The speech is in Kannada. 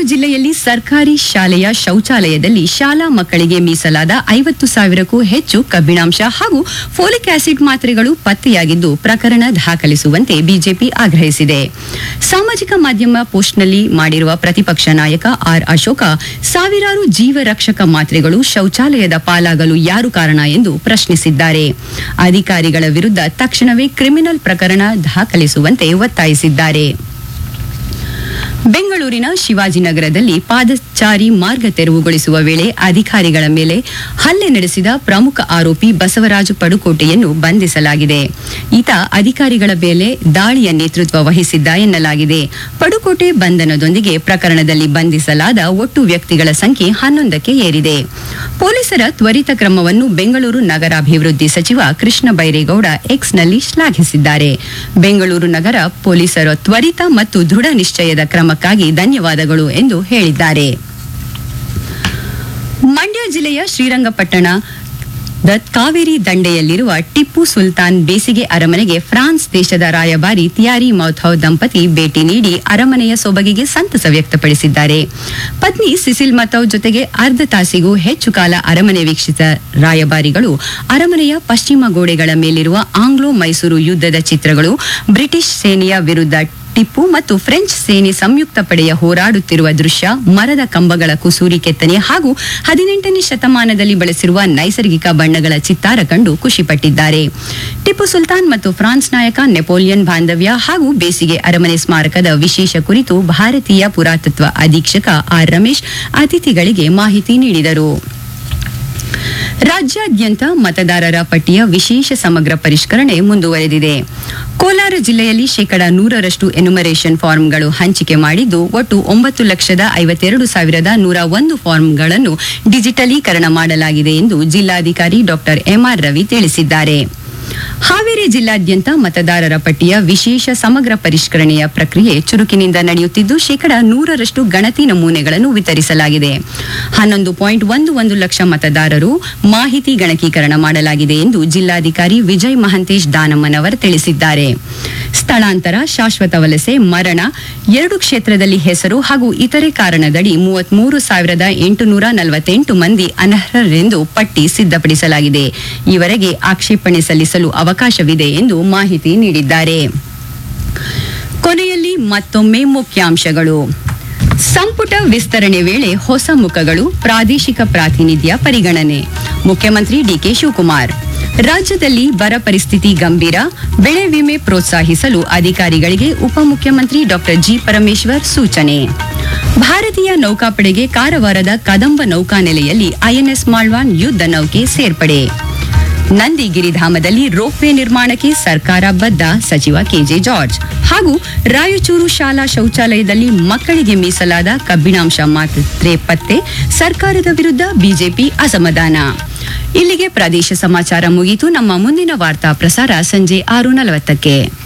ಜಿಲ್ಲೆಯಲ್ಲಿ ಸರ್ಕಾರಿ ಶಾಲೆಯ ಶೌಚಾಲಯದಲ್ಲಿ ಶಾಲಾ ಮಕ್ಕಳಿಗೆ ಮೀಸಲಾದ ಐವತ್ತು ಸಾವಿರಕ್ಕೂ ಹೆಚ್ಚು ಕಬ್ಬಿಣಾಂಶ ಹಾಗೂ ಫೋಲಿಕ್ ಆಸಿಡ್ ಮಾತ್ರೆಗಳು ಪತ್ತೆಯಾಗಿದ್ದು ಪ್ರಕರಣ ದಾಖಲಿಸುವಂತೆ ಬಿಜೆಪಿ ಆಗ್ರಹಿಸಿದೆ ಸಾಮಾಜಿಕ ಮಾಧ್ಯಮ ಪೋಸ್ಟ್ನಲ್ಲಿ ಮಾಡಿರುವ ಪ್ರತಿಪಕ್ಷ ನಾಯಕ ಆರ್ ಅಶೋಕ ಸಾವಿರಾರು ಜೀವ ರಕ್ಷಕ ಮಾತ್ರೆಗಳು ಶೌಚಾಲಯದ ಪಾಲಾಗಲು ಯಾರು ಕಾರಣ ಎಂದು ಪ್ರಶ್ನಿಸಿದ್ದಾರೆ ಅಧಿಕಾರಿಗಳ ವಿರುದ್ಧ ತಕ್ಷಣವೇ ಕ್ರಿಮಿನಲ್ ಪ್ರಕರಣ ದಾಖಲಿಸುವಂತೆ ಒತ್ತಾಯಿಸಿದ್ದಾರೆ ಬೆಂಗಳೂರಿನ ಶಿವಾಜಿನಗರದಲ್ಲಿ ಪಾದಚಾರಿ ಮಾರ್ಗ ತೆರವುಗೊಳಿಸುವ ವೇಳೆ ಅಧಿಕಾರಿಗಳ ಮೇಲೆ ಹಲ್ಲೆ ನಡೆಸಿದ ಪ್ರಮುಖ ಆರೋಪಿ ಬಸವರಾಜು ಪಡುಕೋಟೆಯನ್ನು ಬಂಧಿಸಲಾಗಿದೆ ಈತ ಅಧಿಕಾರಿಗಳ ಮೇಲೆ ದಾಳಿಯ ನೇತೃತ್ವ ವಹಿಸಿದ್ದ ಎನ್ನಲಾಗಿದೆ ಪಡುಕೋಟೆ ಬಂಧನದೊಂದಿಗೆ ಪ್ರಕರಣದಲ್ಲಿ ಬಂಧಿಸಲಾದ ಒಟ್ಟು ವ್ಯಕ್ತಿಗಳ ಸಂಖ್ಯೆ ಹನ್ನೊಂದಕ್ಕೆ ಏರಿದೆ ಪೊಲೀಸರ ತ್ವರಿತ ಕ್ರಮವನ್ನು ಬೆಂಗಳೂರು ನಗರಾಭಿವೃದ್ಧಿ ಸಚಿವ ಕೃಷ್ಣ ಬೈರೇಗೌಡ ಎಕ್ಸ್ನಲ್ಲಿ ಶ್ಲಾಘಿಸಿದ್ದಾರೆ ಬೆಂಗಳೂರು ನಗರ ಪೊಲೀಸರ ತ್ವರಿತ ಮತ್ತು ದೃಢ ನಿಶ್ಚಯದ ಕ್ರಮಕ್ಕಾಗಿ ಧನ್ಯವಾದಗಳು ಎಂದು ಹೇಳಿದ್ದಾರೆ ಮಂಡ್ಯ ಜಿಲ್ಲೆಯ ಶ್ರೀರಂಗಪಟ್ಟಣ ದ ಕಾವೇರಿ ದಂಡೆಯಲ್ಲಿರುವ ಟಿಪ್ಪು ಸುಲ್ತಾನ್ ಬೇಸಿಗೆ ಅರಮನೆಗೆ ಫ್ರಾನ್ಸ್ ದೇಶದ ರಾಯಭಾರಿ ತಿಯಾರಿ ಮೌಥೌ ದಂಪತಿ ಭೇಟಿ ನೀಡಿ ಅರಮನೆಯ ಸೊಬಗಿಗೆ ಸಂತಸ ವ್ಯಕ್ತಪಡಿಸಿದ್ದಾರೆ ಪತ್ನಿ ಸಿಸಿಲ್ ಮಥೌ ಜೊತೆಗೆ ಅರ್ಧ ತಾಸಿಗೂ ಹೆಚ್ಚು ಕಾಲ ಅರಮನೆ ವೀಕ್ಷಿಸಿದ ರಾಯಭಾರಿಗಳು ಅರಮನೆಯ ಪಶ್ಚಿಮ ಗೋಡೆಗಳ ಮೇಲಿರುವ ಆಂಗ್ಲೋ ಮೈಸೂರು ಯುದ್ಧದ ಚಿತ್ರಗಳು ಬ್ರಿಟಿಷ್ ಸೇನೆಯ ವಿರುದ್ಧ ಟಿಪ್ಪು ಮತ್ತು ಫ್ರೆಂಚ್ ಸೇನೆ ಸಂಯುಕ್ತ ಪಡೆಯ ಹೋರಾಡುತ್ತಿರುವ ದೃಶ್ಯ ಮರದ ಕಂಬಗಳ ಕುಸೂರಿ ಕೆತ್ತನೆ ಹಾಗೂ ಹದಿನೆಂಟನೇ ಶತಮಾನದಲ್ಲಿ ಬಳಸಿರುವ ನೈಸರ್ಗಿಕ ಬಣ್ಣಗಳ ಚಿತ್ತಾರ ಕಂಡು ಖುಷಿಪಟ್ಟಿದ್ದಾರೆ ಟಿಪ್ಪು ಸುಲ್ತಾನ್ ಮತ್ತು ಫ್ರಾನ್ಸ್ ನಾಯಕ ನೆಪೋಲಿಯನ್ ಬಾಂಧವ್ಯ ಹಾಗೂ ಬೇಸಿಗೆ ಅರಮನೆ ಸ್ಮಾರಕದ ವಿಶೇಷ ಕುರಿತು ಭಾರತೀಯ ಪುರಾತತ್ವ ಅಧೀಕ್ಷಕ ಆರ್ ರಮೇಶ್ ಅತಿಥಿಗಳಿಗೆ ಮಾಹಿತಿ ನೀಡಿದರು ರಾಜ್ಯಾದ್ಯಂತ ಮತದಾರರ ಪಟ್ಟಿಯ ವಿಶೇಷ ಸಮಗ್ರ ಪರಿಷ್ಕರಣೆ ಮುಂದುವರೆದಿದೆ ಕೋಲಾರ ಜಿಲ್ಲೆಯಲ್ಲಿ ಶೇಕಡ ನೂರರಷ್ಟು ಎನುಮರೇಷನ್ ಫಾರ್ಮ್ಗಳು ಹಂಚಿಕೆ ಮಾಡಿದ್ದು ಒಟ್ಟು ಒಂಬತ್ತು ಲಕ್ಷದ ಐವತ್ತೆರಡು ಸಾವಿರದ ನೂರ ಒಂದು ಫಾರ್ಮ್ಗಳನ್ನು ಡಿಜಿಟಲೀಕರಣ ಮಾಡಲಾಗಿದೆ ಎಂದು ಜಿಲ್ಲಾಧಿಕಾರಿ ಡಾಕ್ಟರ್ ಎಂಆರ್ ರವಿ ತಿಳಿಸಿದ್ದಾರೆ ಹಾವೇರಿ ಜಿಲ್ಲಾದ್ಯಂತ ಮತದಾರರ ಪಟ್ಟಿಯ ವಿಶೇಷ ಸಮಗ್ರ ಪರಿಷ್ಕರಣೆಯ ಪ್ರಕ್ರಿಯೆ ಚುರುಕಿನಿಂದ ನಡೆಯುತ್ತಿದ್ದು ಶೇಕಡ ನೂರರಷ್ಟು ಗಣತಿ ನಮೂನೆಗಳನ್ನು ವಿತರಿಸಲಾಗಿದೆ ಹನ್ನೊಂದು ಪಾಯಿಂಟ್ ಒಂದು ಒಂದು ಲಕ್ಷ ಮತದಾರರು ಮಾಹಿತಿ ಗಣಕೀಕರಣ ಮಾಡಲಾಗಿದೆ ಎಂದು ಜಿಲ್ಲಾಧಿಕಾರಿ ವಿಜಯ್ ಮಹಂತೇಶ್ ದಾನಮ್ಮನವರ್ ತಿಳಿಸಿದ್ದಾರೆ ಸ್ಥಳಾಂತರ ಶಾಶ್ವತ ವಲಸೆ ಮರಣ ಎರಡು ಕ್ಷೇತ್ರದಲ್ಲಿ ಹೆಸರು ಹಾಗೂ ಇತರೆ ಕಾರಣದಡಿ ಮೂವತ್ಮೂರು ಸಾವಿರದ ಎಂಟುನೂರ ನಲವತ್ತೆಂಟು ಮಂದಿ ಅನರ್ಹರೆಂದು ಪಟ್ಟಿ ಸಿದ್ಧಪಡಿಸಲಾಗಿದೆ ಈವರೆಗೆ ಆಕ್ಷೇಪಣೆ ಸಲ್ಲಿಸಲು ಅವಕಾಶವಿದೆ ಎಂದು ಮಾಹಿತಿ ನೀಡಿದ್ದಾರೆ ಕೊನೆಯಲ್ಲಿ ಮತ್ತೊಮ್ಮೆ ಮುಖ್ಯಾಂಶಗಳು ಸಂಪುಟ ವಿಸ್ತರಣೆ ವೇಳೆ ಹೊಸ ಮುಖಗಳು ಪ್ರಾದೇಶಿಕ ಪ್ರಾತಿನಿಧ್ಯ ಪರಿಗಣನೆ ಮುಖ್ಯಮಂತ್ರಿ ಡಿಕೆ ಶಿವಕುಮಾರ್ ರಾಜ್ಯದಲ್ಲಿ ಬರ ಪರಿಸ್ಥಿತಿ ಗಂಭೀರ ಬೆಳೆ ವಿಮೆ ಪ್ರೋತ್ಸಾಹಿಸಲು ಅಧಿಕಾರಿಗಳಿಗೆ ಉಪಮುಖ್ಯಮಂತ್ರಿ ಡಾಕ್ಟರ್ ಜಿ ಪರಮೇಶ್ವರ್ ಸೂಚನೆ ಭಾರತೀಯ ನೌಕಾಪಡೆಗೆ ಕಾರವಾರದ ಕದಂಬ ನೌಕಾನೆಲೆಯಲ್ಲಿ ಐಎನ್ಎಸ್ ಮಾಳ್ವಾನ್ ಯುದ್ಧ ನೌಕೆ ಸೇರ್ಪಡೆ ನಂದಿಗಿರಿಧಾಮದಲ್ಲಿ ರೋಪ್ವೇ ನಿರ್ಮಾಣಕ್ಕೆ ಸರ್ಕಾರ ಬದ್ಧ ಸಚಿವ ಕೆಜೆ ಜಾರ್ಜ್ ಹಾಗೂ ರಾಯಚೂರು ಶಾಲಾ ಶೌಚಾಲಯದಲ್ಲಿ ಮಕ್ಕಳಿಗೆ ಮೀಸಲಾದ ಕಬ್ಬಿಣಾಂಶ ಮಾತ್ರೆ ಪತ್ತೆ ಸರ್ಕಾರದ ವಿರುದ್ಧ ಬಿಜೆಪಿ ಅಸಮಾಧಾನ ಇಲ್ಲಿಗೆ ಪ್ರದೇಶ ಸಮಾಚಾರ ಮುಗಿಯಿತು ನಮ್ಮ ಮುಂದಿನ ವಾರ್ತಾ ಪ್ರಸಾರ ಸಂಜೆ ಆರು ನಲವತ್ತಕ್ಕೆ